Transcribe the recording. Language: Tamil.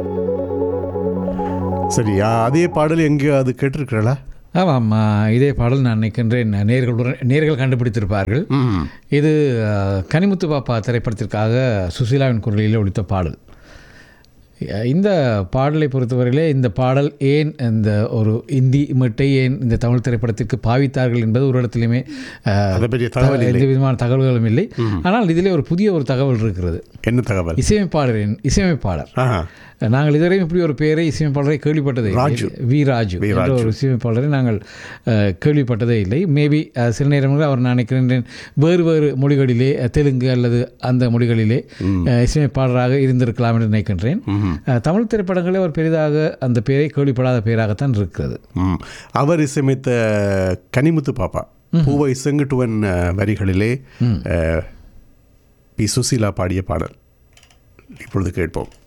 சரி ஆ, அதே பாடல் எங்கேயோ அது கேட்டிருக்கிறளா ஆமாம் ஆ, இதே பாடல் நான் நினைக்கின்றேன் நேர்களுடன் நேர்கள் கண்டுபிடித்திருப்பார்கள் ம் இது ஆ, கனிமுத்து பாப்பா திரைப்படத்திற்காக சுசீலாவின் குரலில் ஒழித்த பாடல் அஹ், இந்த பாடலை பொறுத்தவரையிலே இந்த பாடல் ஏன் இந்த ஒரு இந்தி மட்டை ஏன் இந்த தமிழ் திரைப்படத்திற்கு பாவித்தார்கள் என்பது ஒரு இடத்துலையுமே அஹ், அதை பற்றிய தகவல் இல்லை எந்த விதமான தகவல்களும் இல்லை ஆனால் இதிலே ஒரு புதிய ஒரு தகவல் இருக்கிறது என்ன தகவல் இசையமைப்பாளரின் இசையமைப்பாளர் ஆஹா நாங்கள் இதுவரையும் இப்படி ஒரு பெயரை இசையமைப்பாளரை கேள்விப்பட்டதே இல்லை. ராஜு. வி ராஜு என்ற ஒரு இசையமைப்பாளரை நாங்கள் அஹ், கேள்விப்பட்டதே இல்லை மேபி சில நேரங்களில் அவர் நான் நினைக்கிறேன் வேறு வேறு மொழிகளிலே அஹ், தெலுங்கு அல்லது அந்த மொழிகளிலே அஹ், இசையமைப்பாளராக இருந்திருக்கலாம் என்று நினைக்கின்றேன் அஹ், தமிழ் திரைப்படங்களில் அவர் பெரிதாக அந்த பெயரை கேள்விப்படாத பெயராகத்தான் இருக்கிறது ம் அவர் இசையமைத்த கனிமுத்து பாப்பா பூவை செங்குட்டுவன் அஹ், வரிகளிலே அஹ், பி சுசீலா பாடிய பாடல் இப்பொழுது கேட்போம்